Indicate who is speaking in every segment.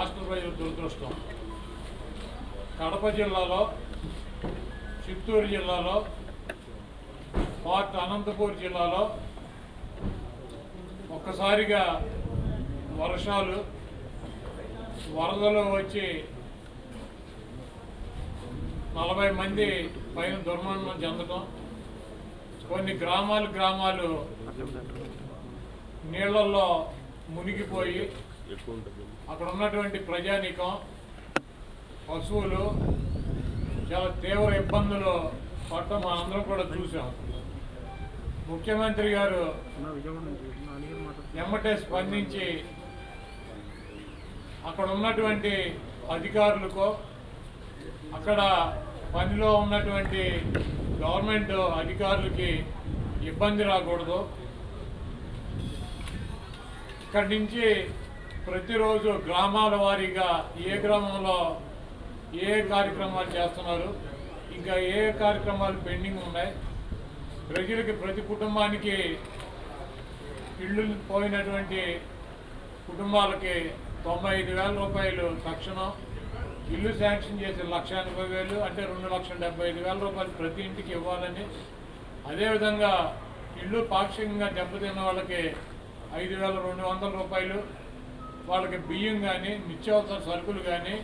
Speaker 1: రాష్ట్ర ప్రజల దురదృష్టం కడప జిల్లాలో చిత్తూరు జిల్లాలో పార్ట్ అనంతపూర్ జిల్లాలో ఒక్కసారిగా వర్షాలు వరదలు వచ్చి నలభై మంది పైన దుర్మరణం చెందటం కొన్ని గ్రామాలు గ్రామాలు నీళ్ళల్లో మునిగిపోయి అక్కడ ఉన్నటువంటి ప్రజానీకం పశువులు చాలా తీవ్ర ఇబ్బందులు పడటం మనం అందరం కూడా చూసాం ముఖ్యమంత్రి గారు ఎమ్మటే స్పందించి అక్కడ ఉన్నటువంటి అధికారులకు అక్కడ పనిలో ఉన్నటువంటి గవర్నమెంట్ అధికారులకి ఇబ్బంది రాకూడదు ఇక్కడి నుంచి ప్రతిరోజు గ్రామాల వారీగా ఏ గ్రామంలో ఏ కార్యక్రమాలు చేస్తున్నారు ఇంకా ఏ కార్యక్రమాలు పెండింగ్ ఉన్నాయి ప్రజలకి ప్రతి కుటుంబానికి ఇళ్ళు పోయినటువంటి కుటుంబాలకి తొంభై ఐదు వేల రూపాయలు తక్షణం ఇల్లు శాంక్షన్ చేసి లక్ష ఎనభై వేలు అంటే రెండు లక్షల డెబ్బై ఐదు వేల రూపాయలు ప్రతి ఇంటికి ఇవ్వాలని అదేవిధంగా ఇల్లు పాక్షికంగా దెబ్బతిన్న వాళ్ళకి ఐదు వేల రెండు వందల రూపాయలు వాళ్ళకి బియ్యం కానీ నిత్యావసర సరుకులు కానీ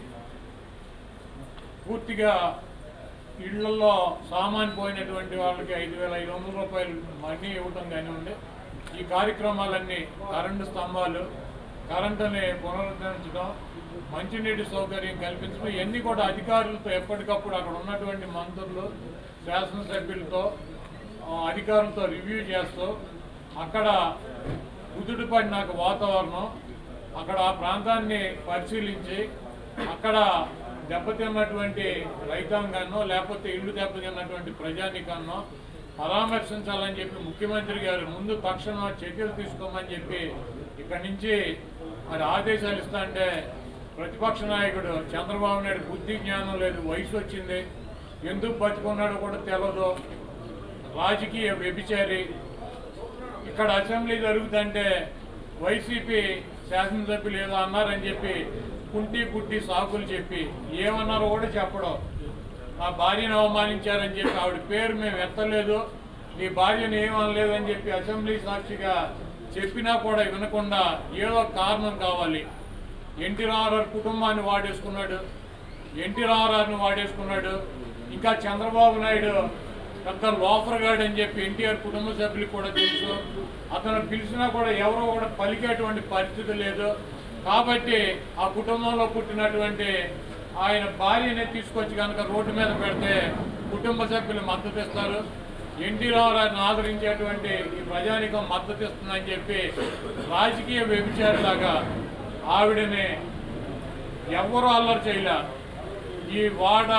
Speaker 1: పూర్తిగా ఇళ్లలో సామాన్ పోయినటువంటి వాళ్ళకి ఐదు వేల ఐదు వందల రూపాయలు మనీ ఇవ్వటం కానివ్వండి ఈ కార్యక్రమాలన్నీ కరెంటు స్తంభాలు కరెంటుని పునరుద్ధరించడం మంచినీటి సౌకర్యం కల్పించడం ఇవన్నీ కూడా అధికారులతో ఎప్పటికప్పుడు అక్కడ ఉన్నటువంటి మంత్రులు శాసనసభ్యులతో ఆ, అధికారులతో రివ్యూ చేస్తూ అక్కడ కుదుట పడినాక వాతావరణం అక్కడ ఆ ప్రాంతాన్ని పరిశీలించి అక్కడ దెబ్బతిన్నటువంటి రైతాంగాన్నో లేకపోతే ఇల్లు దెబ్బతిన్నటువంటి ప్రజానికాన్నో పరామర్శించాలని చెప్పి ముఖ్యమంత్రి గారు ముందు తక్షణ చర్యలు తీసుకోమని చెప్పి ఇక్కడి నుంచి మరి ఆదేశాలు ఇస్తా అంటే ప్రతిపక్ష నాయకుడు చంద్రబాబు నాయుడు బుద్ధి జ్ఞానం లేదు వయసు వచ్చింది ఎందుకు బతుకున్నాడో కూడా తెలియదు రాజకీయ వ్యభిచారి ఇక్కడ అసెంబ్లీ జరుగుతుంటే వైసీపీ శాసనసభ్యులు ఏదో అన్నారని చెప్పి కుంటి కుట్టి సాకులు చెప్పి ఏమన్నారో కూడా చెప్పడం నా భార్యను అవమానించారని చెప్పి ఆవిడ పేరు మేము ఎత్తలేదు నీ భార్యను ఏమనలేదని చెప్పి అసెంబ్లీ సాక్షిగా చెప్పినా కూడా వినకుండా ఏదో కారణం కావాలి ఎన్టీ రామారావు కుటుంబాన్ని వాడేసుకున్నాడు ఎన్టీ రామారావుని వాడేసుకున్నాడు ఇంకా చంద్రబాబు నాయుడు పెద్ద లోఫర్ గాడు అని చెప్పి ఎన్టీఆర్ కుటుంబ సభ్యులకు కూడా తెలుసు అతను పిలిచినా కూడా ఎవరో కూడా పలికేటువంటి పరిస్థితి లేదు కాబట్టి ఆ కుటుంబంలో పుట్టినటువంటి ఆయన భార్యని తీసుకొచ్చి కనుక రోడ్డు మీద పెడితే కుటుంబ సభ్యులు మద్దతు ఇస్తారు ఎన్టీ రామారావుని ఆదరించేటువంటి ఈ ప్రజానికం మద్దతు ఇస్తుందని చెప్పి రాజకీయ వ్యభిచారిలాగా ఆవిడని ఎవరు అల్లరి చేయలే ఈ వాడ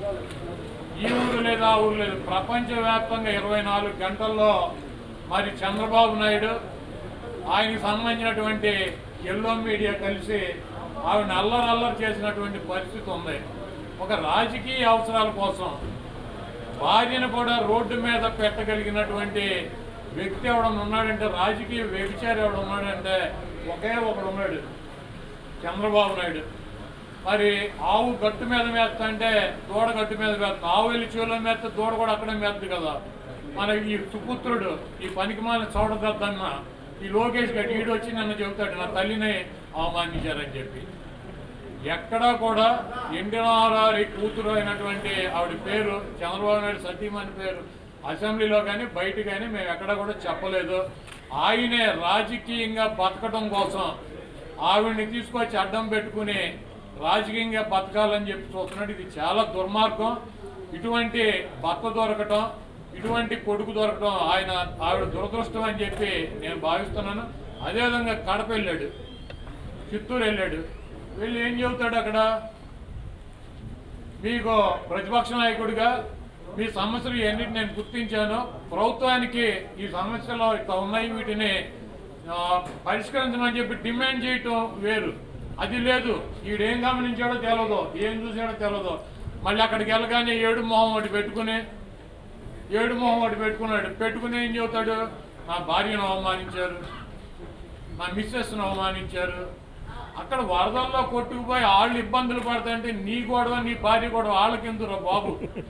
Speaker 1: ఈ ఊరు లేదు ఆ ఊరు లేదు ప్రపంచవ్యాప్తంగా ఇరవై నాలుగు గంటల్లో మరి చంద్రబాబు నాయుడు ఆయనకి సంబంధించినటువంటి ఎల్లో మీడియా కలిసి ఆవిడ అల్లరి అల్లరి చేసినటువంటి పరిస్థితి ఉంది ఒక రాజకీయ అవసరాల కోసం భార్యను కూడా రోడ్డు మీద పెట్టగలిగినటువంటి వ్యక్తి ఎవడన్నా ఉన్నాడంటే రాజకీయ వ్యభిచారి ఎవడు ఉన్నాడంటే ఒకే ఒకడు ఉన్నాడు చంద్రబాబు నాయుడు మరి ఆవు గట్టు మీద మేస్తా అంటే దూడ గట్టు మీద మేస్తా ఆవు వెళ్ళి చెవులో మేస్తే దూడ కూడా అక్కడే మేస్తుంది కదా మన ఈ సుపుత్రుడు ఈ పనికి మాల చూడదద్దన్న ఈ లోకేష్ గట్టి ఈడు వచ్చి నన్ను చెబుతాడు నా తల్లిని అవమానించారని చెప్పి ఎక్కడా కూడా ఎన్టీఆర్ఆర్ కూతురు అయినటువంటి ఆవిడ పేరు చంద్రబాబు నాయుడు సతీమణి పేరు అసెంబ్లీలో కానీ బయట కానీ మేము ఎక్కడా కూడా చెప్పలేదు ఆయనే రాజకీయంగా బతకడం కోసం ఆవిడ్ని తీసుకొచ్చి అడ్డం పెట్టుకుని రాజకీయంగా బతకాలని చెప్పి చూస్తున్నాడు ఇది చాలా దుర్మార్గం ఇటువంటి భర్త దొరకటం ఇటువంటి కొడుకు దొరకటం ఆయన ఆవిడ దురదృష్టం అని చెప్పి నేను భావిస్తున్నాను అదేవిధంగా కడప వెళ్ళాడు చిత్తూరు వెళ్ళాడు వెళ్ళి ఏం చెబుతాడు అక్కడ మీకు ప్రతిపక్ష నాయకుడిగా మీ సమస్యలు ఎన్నిటి నేను గుర్తించాను ప్రభుత్వానికి ఈ సమస్యలు ఇట్లా ఉన్నాయి వీటిని ఆ, పరిష్కరించమని చెప్పి డిమాండ్ చేయటం వేరు అది లేదు ఈడేం గమనించాడో తెలియదు ఏం చూసాడో తెలియదు మళ్ళీ అక్కడికి వెళ్ళగానే ఏడు మొహం ఒకటి పెట్టుకుని ఏడు మొహం ఒకటి పెట్టుకున్నాడు పెట్టుకుని ఏం చెబుతాడు నా భార్యను అవమానించారు నా మిస్సెస్ను అవమానించారు అక్కడ వరదల్లో కొట్టుకుపోయి వాళ్ళు ఇబ్బందులు పడతాయంటే నీ గొడవ నీ భార్య గొడవ వాళ్ళకెందురా బాబు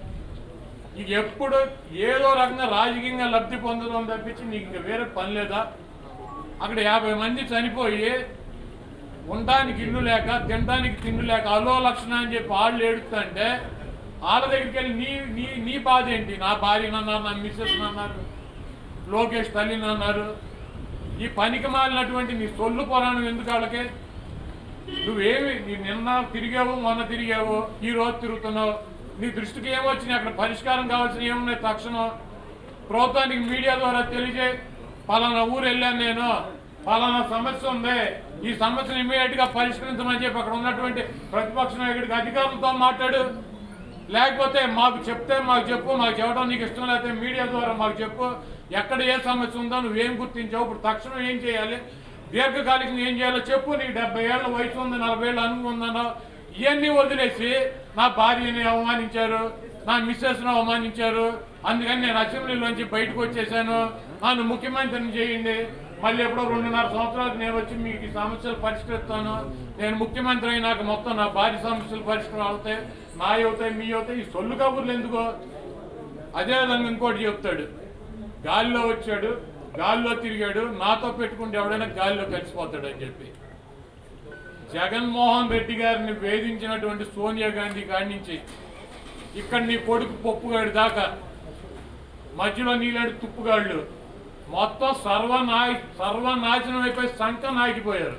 Speaker 1: ఇక ఎప్పుడు ఏదో రకంగా రాజకీయంగా లబ్ధి పొందడం తప్పించి నీకు ఇంకా వేరే పని లేదా అక్కడ యాభై మంది చనిపోయి ఉండడానికి ఇల్లు లేక తినడానికి తిండి లేక అలో లక్షణ అని చెప్పి వాళ్ళు ఏడుస్తుంటే వాళ్ళ దగ్గరికి వెళ్ళి నీ నీ నీ బాధ ఏంటి నా భార్యను అన్నారు నా మిస్సెస్ అన్నారు లోకేష్ తల్లిని అన్నారు ఈ పనికి మాలినటువంటి నీ సొల్లు పురాణం ఎందుకు వాళ్ళకి నువ్వేమి నీ నిన్న తిరిగావు మొన్న తిరిగావు ఈ రోజు తిరుగుతున్నావు నీ దృష్టికి ఏమొచ్చినాయి అక్కడ పరిష్కారం కావాల్సిన ఏమున్నాయి తక్షణం ప్రభుత్వానికి మీడియా ద్వారా తెలియజే పలానా ఊరు వెళ్ళాను నేను పలానా సమస్య ఉంది ఈ సమస్యను ఇమీడియట్ గా పరిష్కరించమని చెప్పి అక్కడ ఉన్నటువంటి ప్రతిపక్ష నాయకుడికి అధికారులతో మాట్లాడు లేకపోతే మాకు చెప్తే మాకు చెప్పు మాకు చెప్పడం నీకు ఇష్టం లేకపోతే మీడియా ద్వారా మాకు చెప్పు ఎక్కడ ఏ సమస్య ఉందో నువ్వేం గుర్తించావు ఇప్పుడు తక్షణం ఏం చేయాలి దీర్ఘకాలికంగా ఏం చేయాలో చెప్పు నీకు డెబ్బై ఏళ్ళ వయసు ఉంది నలభై ఏళ్ళు అనుభవం ఉందనో ఇవన్నీ వదిలేసి నా భార్యని అవమానించారు నా మిస్సెస్ను అవమానించారు అందుకని నేను అసెంబ్లీలోంచి బయటకు వచ్చేసాను నన్ను ముఖ్యమంత్రిని చేయండి మళ్ళీ ఎప్పుడో రెండున్నర సంవత్సరాలకు నేను వచ్చి మీకు ఈ సమస్యలు పరిష్కరిస్తాను నేను ముఖ్యమంత్రి అయినాక మొత్తం నా భార్య సమస్యలు పరిష్కారం అవుతాయి నా అవుతాయి మీ అవుతాయి ఈ సొల్లు కబుర్లు ఎందుకో అదేవిధంగా ఇంకోటి చెప్తాడు గాలిలో వచ్చాడు గాలిలో తిరిగాడు నాతో పెట్టుకుంటే ఎవడైనా గాలిలో కలిసిపోతాడు అని చెప్పి జగన్మోహన్ రెడ్డి గారిని వేధించినటువంటి సోనియా గాంధీ కాడి నుంచి ఇక్కడ నీ కొడుకు పప్పుగాడి దాకా మధ్యలో నీలాంటి తుప్పుగాళ్ళు మొత్తం సర్వనాయ సర్వనాశనం అయిపోయి సంఖ నాకిపోయారు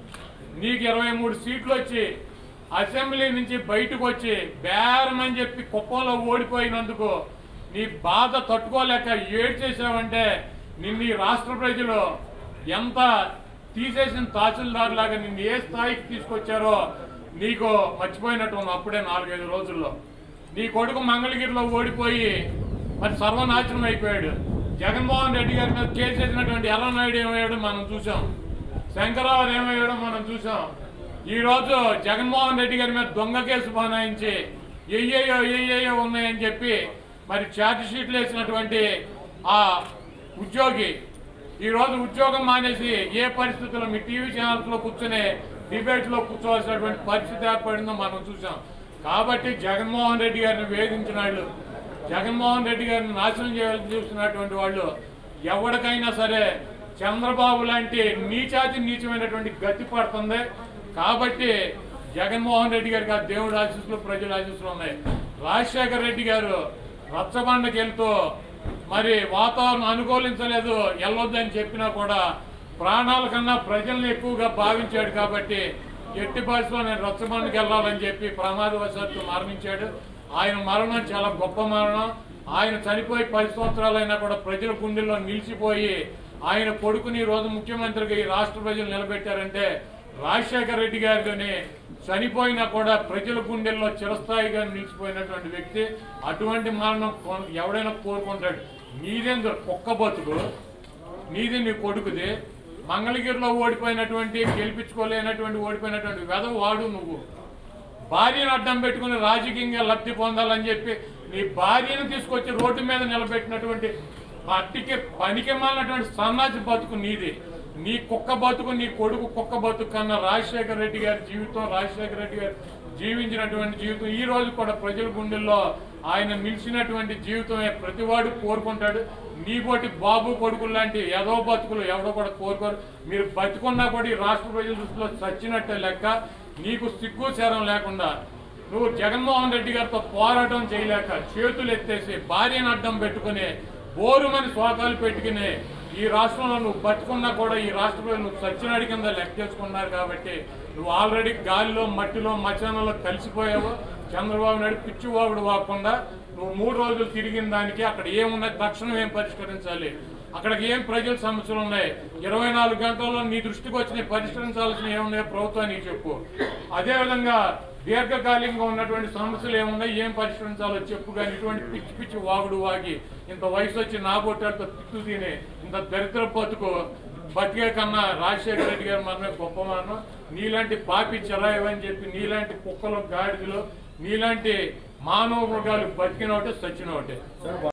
Speaker 1: నీకు ఇరవై మూడు సీట్లు వచ్చి అసెంబ్లీ నుంచి బయటకు వచ్చి బేరం అని చెప్పి కుప్పంలో ఓడిపోయినందుకు నీ బాధ తట్టుకోలేక ఏడ్చేసావంటే నిన్ను ఈ రాష్ట్ర ప్రజలు ఎంత తీసేసిన తహసీల్దార్ లాగా నిన్ను ఏ స్థాయికి తీసుకొచ్చారో నీకు మర్చిపోయినట్టు ఉంది అప్పుడే నాలుగైదు రోజుల్లో నీ కొడుకు మంగళగిరిలో ఓడిపోయి మరి సర్వనాశనం అయిపోయాడు జగన్మోహన్ రెడ్డి గారి మీద కేసు వేసినటువంటి ఎర్రనాయుడు ఏమయ్యాడు మనం చూసాం శంకరరావు ఏమయ్యాడో మనం చూసాం ఈ రోజు జగన్మోహన్ రెడ్డి గారి మీద దొంగ కేసు బనాయించి ఎయ్యయ్యో ఎయ్యయ్యో ఉన్నాయని చెప్పి మరి ఛార్జ్ షీట్లు వేసినటువంటి ఆ ఉద్యోగి ఈ రోజు ఉద్యోగం మానేసి ఏ పరిస్థితుల్లో మీ టీవీ ఛానల్స్ లో కూర్చొని డిబేట్ లో కూర్చోవాల్సినటువంటి పరిస్థితి ఏర్పడిందో మనం చూసాం కాబట్టి జగన్మోహన్ రెడ్డి గారిని వేధించిన వాళ్ళు జగన్మోహన్ రెడ్డి గారిని నాశనం చేయాలని చూస్తున్నటువంటి వాళ్ళు ఎవరికైనా సరే చంద్రబాబు లాంటి నీచాతి నీచమైనటువంటి గతి పడుతుంది కాబట్టి జగన్మోహన్ రెడ్డి గారికి ఆ దేవుడి ఆశీస్సులు ప్రజల ఆశీస్సులు ఉన్నాయి రాజశేఖర రెడ్డి గారు రచ్చబండకి వెళ్తూ మరి వాతావరణం అనుకూలించలేదు వెళ్ళొద్దని చెప్పినా కూడా ప్రాణాల కన్నా ప్రజల్ని ఎక్కువగా భావించాడు కాబట్టి ఎట్టి పరిస్థితుల్లో నేను రచ్చబండకి వెళ్ళాలని చెప్పి ప్రమాదవశాత్తు మరణించాడు ఆయన మరణం చాలా గొప్ప మరణం ఆయన చనిపోయి పది సంవత్సరాలైనా కూడా ప్రజల గుండెల్లో నిలిచిపోయి ఆయన కొడుకుని ఈ రోజు ముఖ్యమంత్రిగా ఈ రాష్ట్ర ప్రజలు నిలబెట్టారంటే రాజశేఖర రెడ్డి గారిని చనిపోయినా కూడా ప్రజల గుండెల్లో చిరస్థాయిగా నిలిచిపోయినటువంటి వ్యక్తి అటువంటి మరణం కొ- ఎవడైనా కోరుకుంటాడు నీదెందు కుక్క బతుకు నీది నీ కొడుకుది మంగళగిరిలో ఓడిపోయినటువంటి గెలిపించుకోలేనటువంటి ఓడిపోయినటువంటి వెధవ వాడు నువ్వు భార్యను అడ్డం పెట్టుకుని రాజకీయంగా లబ్ధి పొందాలని చెప్పి నీ భార్యను తీసుకొచ్చి రోడ్డు మీద నిలబెట్టినటువంటి అట్టికి పనికి మాలినటువంటి సన్నాసి బతుకు నీది నీ కుక్క బతుకు నీ కొడుకు కుక్క బతుకు కన్నా రాజశేఖర రెడ్డి గారి జీవితం రాజశేఖర రెడ్డి గారు జీవించినటువంటి జీవితం ఈ రోజు కూడా ప్రజల గుండెల్లో ఆయన నిలిచినటువంటి జీవితమే ప్రతివాడు కోరుకుంటాడు నీ పోటీ బాబు కొడుకులు లాంటి ఏదో బతుకులు ఎవడో కూడా కోరుకోరు మీరు బతుకున్నా కూడా ఈ రాష్ట్ర ప్రజల దృష్టిలో చచ్చినట్టే లెక్క నీకు సిగ్గు శరం లేకుండా నువ్వు జగన్మోహన్ రెడ్డి గారితో పోరాటం చేయలేక చేతులు ఎత్తేసి భార్యను అడ్డం పెట్టుకుని బోరుమని శోకాలు పెట్టుకుని ఈ రాష్ట్రంలో నువ్వు బతుకున్నా కూడా ఈ రాష్ట్ర ప్రజలు నువ్వు సచ్చినాడి కింద లెక్కేసుకున్నారు కాబట్టి నువ్వు ఆల్రెడీ గాలిలో మట్టిలో మచానంలో కలిసిపోయావు చంద్రబాబు నాయుడు పిచ్చివాగుడు వాకుండా నువ్వు మూడు రోజులు తిరిగిన దానికి అక్కడ ఏమున్నాయి తక్షణం ఏం పరిష్కరించాలి అక్కడికి ఏం ప్రజల సమస్యలు ఉన్నాయి ఇరవై నాలుగు గంటల్లో నీ దృష్టికి వచ్చిన పరిష్కరించాల్సిన ఏమున్నాయో ప్రభుత్వానికి చెప్పు అదేవిధంగా దీర్ఘకాలికంగా ఉన్నటువంటి సమస్యలు ఏమున్నాయి ఏం పరిష్కరించాలో చెప్పు కానీ ఇటువంటి పిచ్చి పిచ్చి వాగుడు వాగి ఇంత వయసు వచ్చి నా బొట్టాలతో తిట్టు తిని ఇంత దరిద్ర బతుకు బతికే కన్నా రాజశేఖర రెడ్డి గారి మరణమే గొప్ప మరణం నీలాంటి పాపి చెరాయవని చెప్పి నీలాంటి కుక్కలు గాడిదలు నీలాంటి మానవ మృగాలు బతికిన ఒకటే సచ్చిన ఒకటే